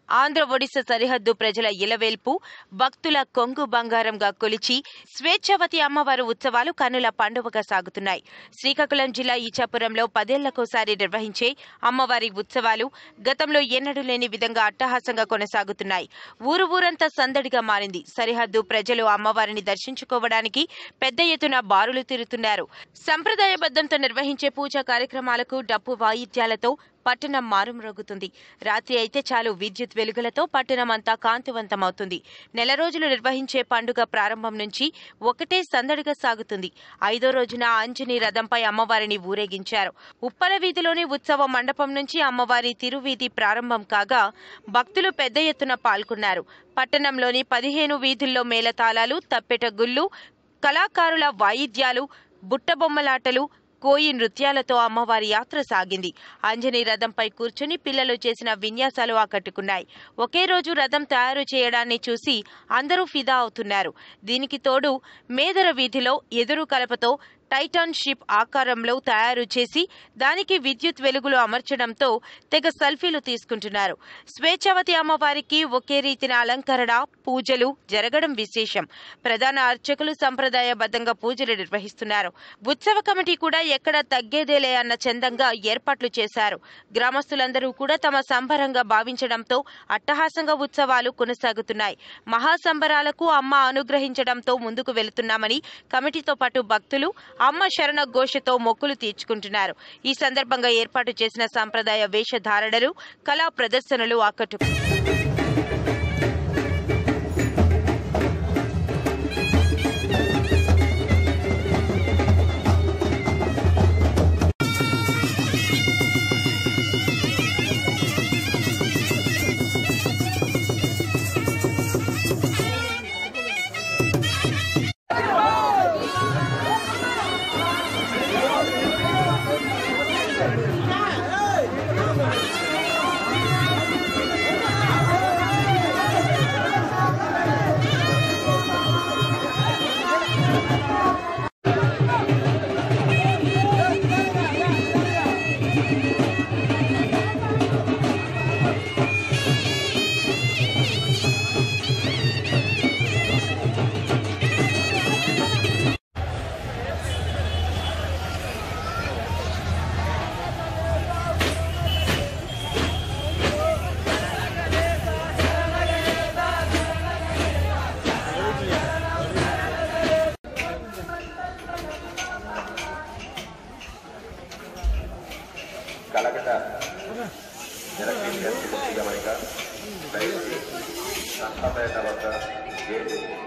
ఆంధ్ర ఒడిశా సరిహద్దు ప్రజల ఇలవేల్పు భక్తుల కొంగు బంగారంగా కొలిచి స్వేచ్ఛావతి అమ్మవారు ఉత్సవాలు కన్నుల పండువగా సాగుతున్నాయి శ్రీకాకుళం జిల్లా ఈచాపురంలో పదేళ్లకోసారి నిర్వహించే అమ్మవారి ఉత్సవాలు గతంలో ఎన్నడూ లేని విధంగా అట్టహాసంగా కొనసాగుతున్నాయి ఊరు ఊరంతా సందడిగా మారింది సరిహద్దు ప్రజలు అమ్మవారిని దర్శించుకోవడానికి పెద్ద ఎత్తున బారులు తిరుగుతున్నారు సంప్రదాయబద్ధంతో నిర్వహించే పూజా కార్యక్రమాలకు డప్పు వాయిద్యాలతో పట్టణం మారుమ్రోగుతుంది రాత్రి అయితే చాలు విద్యుత్ వెలుగులతో పట్టణం అంతా కాంతివంతమవుతుంది నెల రోజులు నిర్వహించే పండుగ ప్రారంభం నుంచి ఒకటే సందడిగా సాగుతుంది ఐదో రోజున అంజని రథంపై అమ్మవారిని ఊరేగించారు ఉప్పల వీధిలోని ఉత్సవ మండపం నుంచి అమ్మవారి తిరువీధి ప్రారంభం కాగా భక్తులు పెద్ద ఎత్తున పాల్గొన్నారు పట్టణంలోని పదిహేను వీధుల్లో మేళతాళాలు తప్పెట గుళ్ళు కళాకారుల వాయిద్యాలు బుట్టబొమ్మలాటలు కోయి నృత్యాలతో అమ్మవారి యాత్ర సాగింది అంజనీ రథంపై కూర్చుని పిల్లలు చేసిన విన్యాసాలు ఆకట్టుకున్నాయి ఒకే రోజు రథం తయారు చేయడాన్ని చూసి అందరూ ఫిదా అవుతున్నారు దీనికి తోడు మేదర వీధిలో ఎదురు కలపతో టైటాన్ షిప్ ఆకారంలో తయారు చేసి దానికి విద్యుత్ వెలుగులు అమర్చడంతో తెగ సెల్ఫీలు తీసుకుంటున్నారు స్వేచ్ఛావతి అమ్మవారికి ఒకే రీతిన అలంకరణ పూజలు జరగడం విశేషం ప్రధాన అర్చకులు సంప్రదాయబద్ధంగా పూజలు నిర్వహిస్తున్నారు ఉత్సవ కమిటీ కూడా ఎక్కడ తగ్గేదేలే అన్న చందంగా ఏర్పాట్లు చేశారు గ్రామస్తులందరూ కూడా తమ సంబరంగా భావించడంతో అట్టహాసంగా ఉత్సవాలు కొనసాగుతున్నాయి మహాసంబరాలకు అమ్మ అనుగ్రహించడంతో ముందుకు వెళుతున్నామని కమిటీతో పాటు భక్తులు అమ్మ శరణ ఘోషతో మొక్కులు తీర్చుకుంటున్నారు ఈ సందర్భంగా ఏర్పాటు చేసిన సంప్రదాయ వేషధారణలు కళా ప్రదర్శనలు ఆకట్టు కలకట జలక్రీడ గమనిక దయచేసి సంపపేట వద్ద గేటు